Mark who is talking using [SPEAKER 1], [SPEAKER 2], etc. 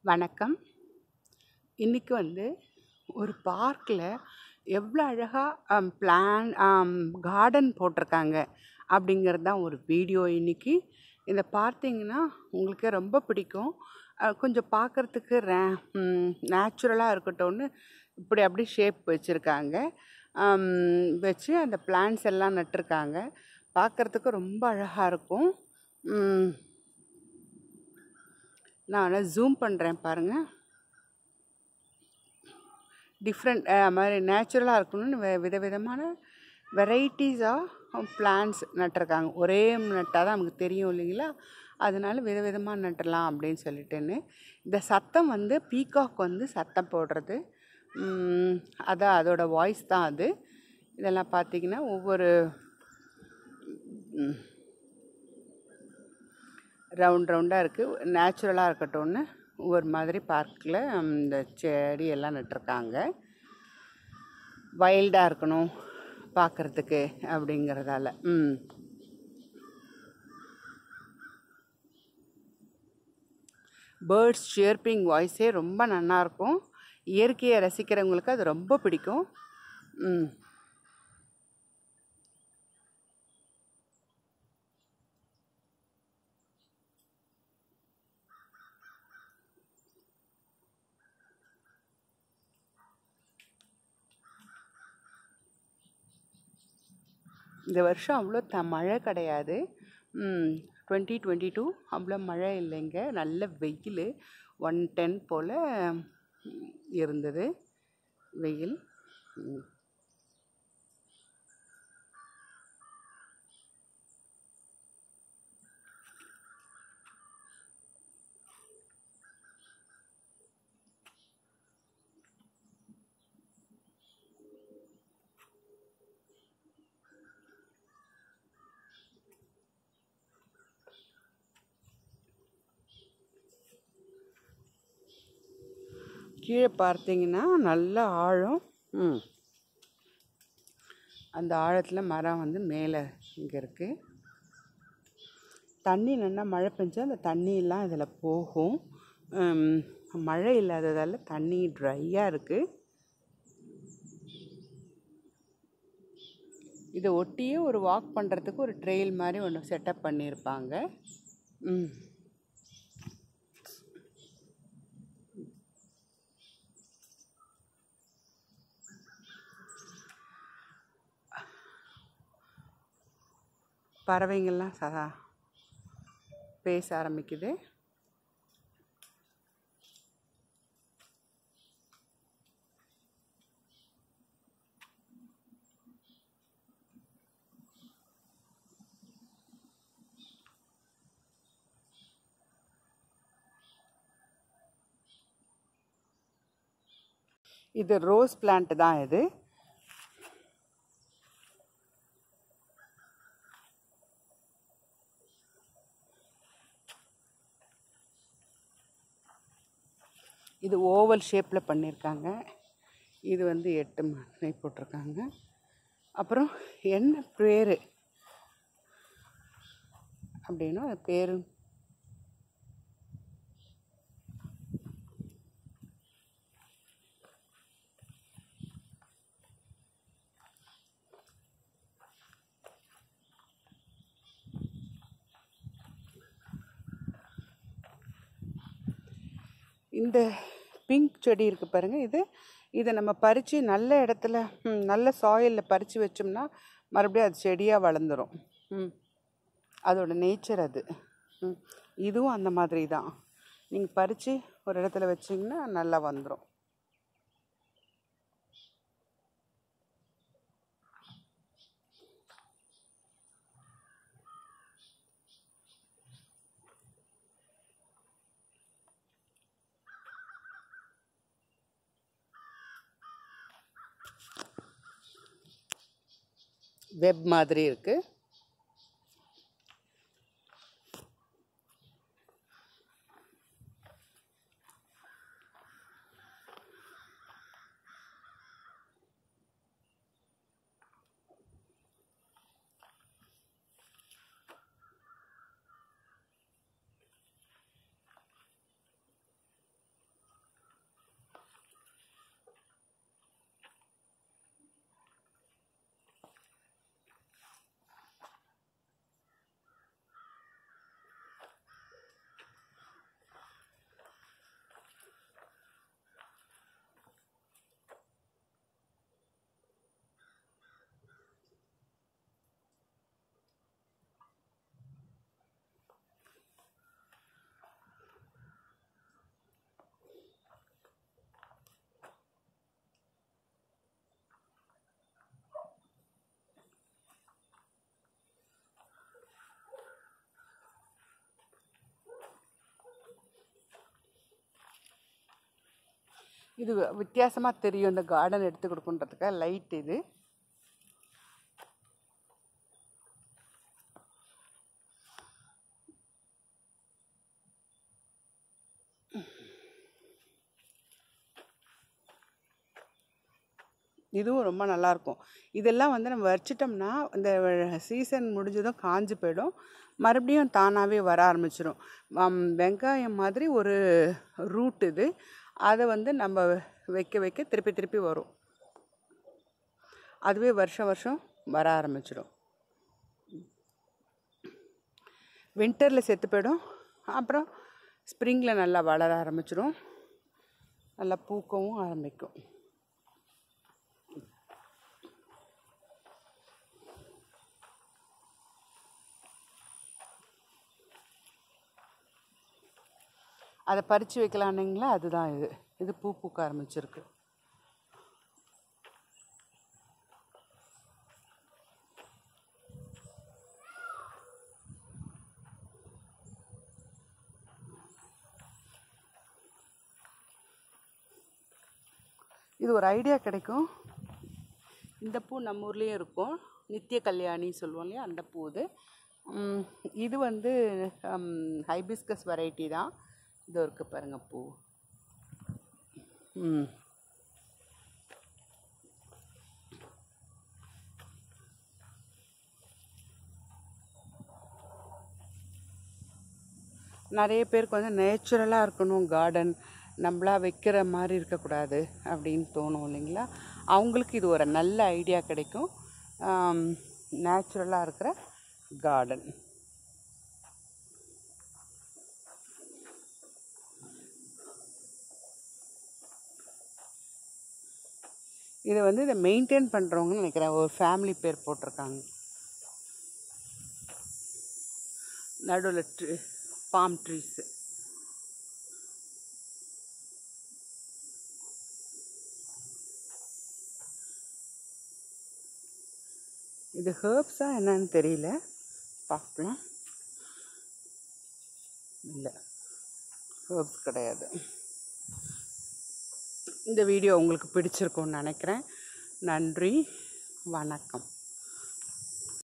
[SPEAKER 1] வணக்கம் இன்றைக்கி வந்து ஒரு பார்க்கில் எவ்வளோ அழகாக பிளான் கார்டன் போட்டிருக்காங்க அப்படிங்கிறது தான் ஒரு வீடியோ இன்றைக்கி இதை பார்த்தீங்கன்னா உங்களுக்கே ரொம்ப பிடிக்கும் அஹ் கொஞ்சம் பார்க்குறதுக்கு ரே நேச்சுரலாக இருக்கட்டும்னு இப்படி அப்படி ஷேப் வச்சுருக்காங்க வச்சு அந்த பிளான்ஸ் எல்லாம் நட்டிருக்காங்க பார்க்குறதுக்கு ரொம்ப அழகாக இருக்கும் உம், நான் வேணால் ஜூம் பண்ணுறேன் பாருங்கள் டிஃப்ரெண்ட் மாதிரி நேச்சுரலாக இருக்கணும்னு வி- விதவிதமான வெரைட்டிஸ் ஆஃப் பிளான்ஸ் நட்டிருக்காங்க ஒரே நட்டால் தான் நமக்கு தெரியும் இல்லைங்களா அதனால விதவிதமாக நட்டலாம் அப்படின்னு சொல்லிட்டுன்னு இந்த சத்தம் வந்து பீகாக் வந்து சத்தம் போடுறது உம், அதான் அதோட வாய்ஸ் தான் அது இதெல்லாம் பார்த்தீங்கன்னா ஒவ்வொரு ரவுண்ட் ரவுண்டாக இருக்குது நேச்சுரலாக இருக்கட்டும்னு ஒவ்வொரு மாதிரி பார்க்கில் இந்த செடி எல்லாம் நட்டிருக்காங்க வைல்டாக இருக்கணும் பார்க்குறதுக்கு அப்படிங்கிறதால ம் பேர்ட்ஸ் ஷியர்பிங் வாய்ஸே ரொம்ப நல்லாயிருக்கும் இயற்கையை ரசிக்கிறவங்களுக்கு அது ரொம்ப பிடிக்கும் ம் இந்த வருஷம் அவ்வளோ த மழை கிடையாது டுவெண்ட்டி டுவெண்ட்டி டூ அவ்வளோ மழை இல்லைங்க நல்ல வெயில் ஒன் டென் போல் இருந்தது வெயில் ம். கீழே பார்த்தீங்கன்னா நல்ல ஆழம் ம் அந்த ஆழத்தில் மரம் வந்து மேலே இங்கே இருக்குது தண்ணி நல்லா மழை பெஞ்சா அந்த தண்ணியெல்லாம் இதில் போகும் ம், மழை இல்லாததால் தண்ணி ட்ரையாக இருக்குது இதை ஒட்டியே ஒரு வாக் பண்ணுறதுக்கு ஒரு ட்ரெயில் மாதிரி ஒன்று செட்டப் பண்ணியிருப்பாங்க ம் பறவைங்கள்லாம் ச பேச ஆரம்பிக்குது இது ரோஸ் பிளான்ட் தான் இது இது ஓவல் ஷேப்பில் பண்ணியிருக்காங்க இது வந்து எட்டு மாதிரி போட்டிருக்காங்க அப்புறம் என்ன பேர் அப்படின்னா அது பேர் இந்த பிங்க் செடி இருக்குது பாருங்கள் இது இதை நம்ம பறித்து நல்ல இடத்துல ம், நல்ல சாயிலில் பறித்து வச்சோம்னா மறுபடியும் அது செடியாக வளர்ந்துரும் ம் அதோட நேச்சர் அது ம் இதுவும் அந்த மாதிரி தான் நீங்கள் பறித்து ஒரு இடத்துல வச்சிங்கன்னா நல்லா வந்துடும் வெப் மாதிரி இருக்குது இது வித்தியாசமாக தெரியும் இந்த கார்டன் எடுத்து கொடுக்குன்றதுக்காக லைட் இது இதுவும் ரொம்ப நல்லாயிருக்கும் இதெல்லாம் வந்து நம்ம வச்சிட்டோம்னா இந்த சீசன் முடிஞ்சதும் காஞ்சு போயிடும் மறுபடியும் தானாகவே வர ஆரம்பிச்சிடும் வெங்காயம் மாதிரி ஒரு ரூட் இது அதை வந்து நம்ம வைக்க வைக்க திருப்பி திருப்பி வரும் அதுவே வருஷம் வருஷம் வர ஆரம்பிச்சிடும் வின்டரில் செத்து போயிடும் அப்புறம் ஸ்ப்ரிங்கில் நல்லா வளர ஆரம்பிச்சிடும் நல்லா பூக்கவும் ஆரம்பிக்கும் அதை பறித்து வைக்கலான்னுங்களா அதுதான் இது இது பூ பூக்க ஆரம்பிச்சிருக்கு இது ஒரு ஐடியா கிடைக்கும் இந்த பூ நம்ம ஊர்லேயும் இருக்கும் நித்திய கல்யாணி சொல்லுவோம் இல்லையா அந்த பூ இது ம், இது வந்து ஹைபிஸ்கஸ் வெரைட்டி தான் இது இருக்குது பாருங்க பூ ம் நிறைய பேருக்கு வந்து நேச்சுரலாக இருக்கணும் கார்டன் நம்மளா வைக்கிற மாதிரி இருக்கக்கூடாது அப்படின்னு தோணும் இல்லைங்களா அவங்களுக்கு இது ஒரு நல்ல ஐடியா கிடைக்கும் நேச்சுரலாக இருக்கிற கார்டன் இதை வந்து இதை மெயின்டைன் பண்ணுறவங்கன்னு நினைக்கிறேன் ஒரு ஃபேமிலி பேர் போட்டிருக்காங்க நடுவில் ட்ரீ பாம் ட்ரீஸு இது ஹேர்ப்ஸா என்னன்னு தெரியல பார்க்கலாம் இல்லை ஹேர்ப்ஸ் கிடையாது இந்த வீடியோ உங்களுக்கு பிடிச்சிருக்கும்னு நினைக்கிறேன் நன்றி வணக்கம்